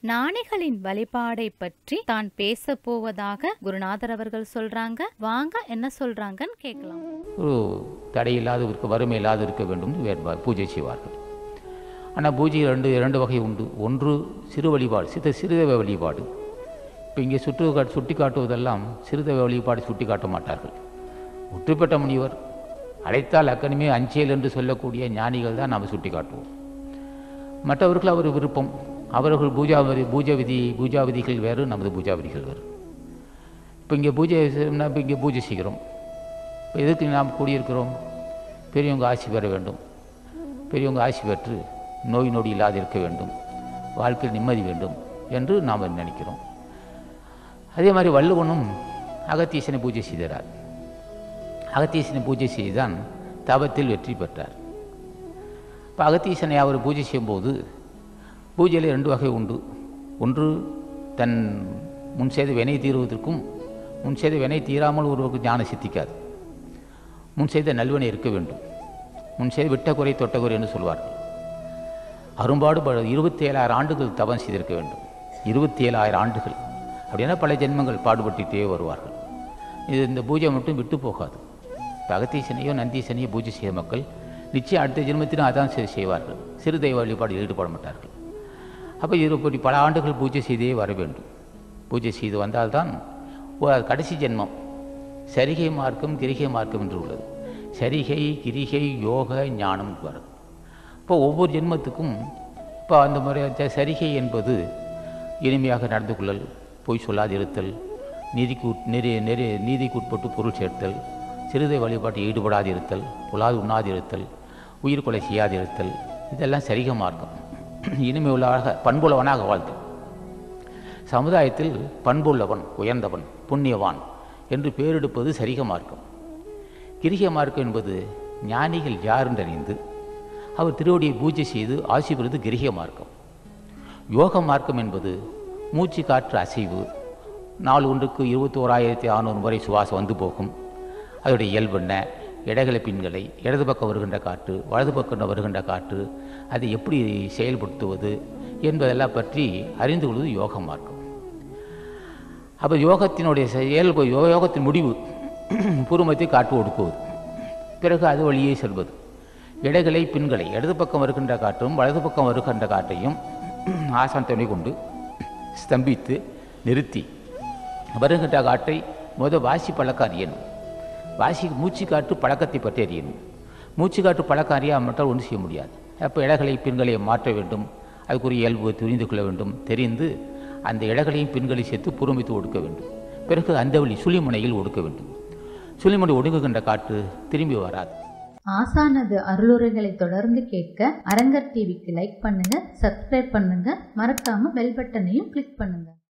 ஞானிகளின் வழிபாடை பற்றி தான் பேச போவதாக குருநாதர் அவர்கள் சொல்றாங்க வாங்க என்ன சொல்றாங்கன்னு கேட்கலாம் ஒரு தடையில்லாத இருக்க வறுமை இல்லாத இருக்க வேண்டும் என்று வேட்பா பூஜை செய்வார்கள் ஆனால் பூஜை ரெண்டு இரண்டு வகை உண்டு ஒன்று சிறு வழிபாடு சித்த சிறுதெய்வ வழிபாடு இப்போ இங்கே சுற்று காட்டு சுட்டி காட்டுவதெல்லாம் சிறுதெய்வ வழிபாடு சுட்டி காட்ட மாட்டார்கள் முற்றுப்பெற்ற முனிவர் அழைத்தால் அக்கனிமே அஞ்சேல் என்று சொல்லக்கூடிய ஞானிகள் தான் நாம் சுட்டி காட்டுவோம் மற்றவர்கள் அவர் விருப்பம் அவர்கள் பூஜா விதி- பூஜை விதி பூஜா விதிகள் வேறு நமது பூஜா விதிகள் வேறு இப்போ இங்கே பூஜை செய்யணும்னா இப்போ இங்கே பூஜை செய்கிறோம் இப்போ எதுக்கு நாம் கூடியிருக்கிறோம் பெரியவங்க ஆசி பெற வேண்டும் பெரியவங்க ஆசி பெற்று நோய் நொடி இல்லாது இருக்க வேண்டும் வாழ்க்கையில் நிம்மதி வேண்டும் என்று நாம் நினைக்கிறோம் அதே மாதிரி வள்ளுவனும் அகத்தீசனை பூஜை செய்தார் அகத்தீசனை பூஜை செய்துதான் தவத்தில் வெற்றி பெற்றார் இப்போ அகத்தீசனை அவர் பூஜை செய்யும்போது பூஜையில் ரெண்டு வகை உண்டு ஒன்று தன் முன் செய்த வினை தீருவதற்கும் முன் செய்த வினை தீராமல் ஒருவருக்கு ஞானம் சித்திக்காது முன் செய்த நல்வினை இருக்க வேண்டும் முன் செய்த விட்ட குறை தொட்ட குறை என்று சொல்வார்கள் அரும்பாடு இருபத்தி ஏழாயிரம் ஆண்டுகள் தவம் செய்திருக்க வேண்டும் இருபத்தி ஏழாயிரம் ஆண்டுகள் அப்படின்னா பல ஜென்மங்கள் பாடுபட்டுட்டே வருவார்கள் இது இந்த பூஜை மட்டும் விட்டு போகாது இப்போ அகத்தீசனையோ நந்தீசனையோ பூஜை செய்ய மக்கள் நிச்சயம் அடுத்த ஜென்மத்திலும் அதான் செய்- செய்வார்கள் சிறு தெய்வ வழிபாடு ஈடுபட மாட்டார்கள் அப்போ இருப்படி பல ஆண்டுகள் பூஜை செய்தே வர வேண்டும் பூஜை செய்து வந்தால்தான் ஓ, அது கடைசி ஜென்மம் சரிகை மார்க்கம் கிரிகை மார்க்கம் என்று உள்ளது சரிகை கிரிகை யோக ஞானம் வரும் இப்போ ஒவ்வொரு ஜென்மத்துக்கும் இப்போ அந்த முறை அந்த சரிகை என்பது இனிமையாக நடந்து கொள்ளல் பொய் சொல்லாதிருத்தல் நீதிக்கு உட்- நெறி நெறி நீதிக்கு உட்பட்டு பொருள் சேர்த்தல் சிறுதை வழிபாட்டில் ஈடுபடாதிருத்தல் புலாது உண்ணாதிருத்தல் உயிர் கொலை செய்யாதிருத்தல் இதெல்லாம் சரிக மார்க்கம் இனிமை உள்ளவனாக பண்புள்ளவனாக வாழ்த்தல் சமுதாயத்தில் பண்புள்ளவன் உயர்ந்தவன் புண்ணியவான் என்று பேரெடுப்பது சரிக மார்க்கம் கிரிக மார்க்கம் என்பது ஞானிகள் யார் என்றறிந்து அவர் திருவடியை பூஜை செய்து ஆசி பெறுவது கிரிக மார்க்கம் யோக மார்க்கம் என்பது மூச்சு காற்று அசைவு நாள் ஒன்றுக்கு இருபத்தி ஓராயிரத்தி அறநூறு முறை சுவாசம் வந்து போகும் அதோடைய இயல்பென்ன இடகளை பின்களை இடது பக்கம் வருகின்ற காற்று வலது பக்கம் வருகின்ற காற்று அதை எப்படி செயல்படுத்துவது என்பதெல்லாம் பற்றி அறிந்து கொள்வது யோக மார்க்கம் அப்போ யோகத்தினுடைய செயல் யோகத்தின் முடிவு பூர்வத்தை காட்டு ஒடுக்குவது பிறகு அது வழியே செல்வது இடைகளை பின்களை இடது பக்கம் வருகின்ற காற்றும் வலது பக்கம் வருகின்ற காற்றையும் ஆசான் துணை கொண்டு ஸ்தம்பித்து நிறுத்தி வருகின்ற காற்றை முத வாசி பழக்க அறியணும் வாசி மூச்சு காற்று பழக்கத்தை பற்றி அறியணும் மூச்சு காற்று பழக்கம் அறியாமட்டால் ஒன்றும் செய்ய முடியாது அப்போ இடைகளை பின்களை மாற்ற வேண்டும் அதுக்குரிய இயல்பு தெரிந்து கொள்ள வேண்டும் தெரிந்து அந்த இடைகளையும் பின்களையும் சேர்த்து புறமித்து ஒடுக்க வேண்டும் பிறகு அந்த வழி சுழிமுனையில் ஒடுக்க வேண்டும் சுழிமுனை ஒடுங்குகின்ற காற்று திரும்பி வராது ஆசானது அருளுரைகளை தொடர்ந்து கேட்க அரங்கர் டிவிக்கு லைக் பண்ணுங்க சப்ஸ்கிரைப் பண்ணுங்க மறக்காம பெல் பட்டனையும் கிளிக் பண்ணுங்க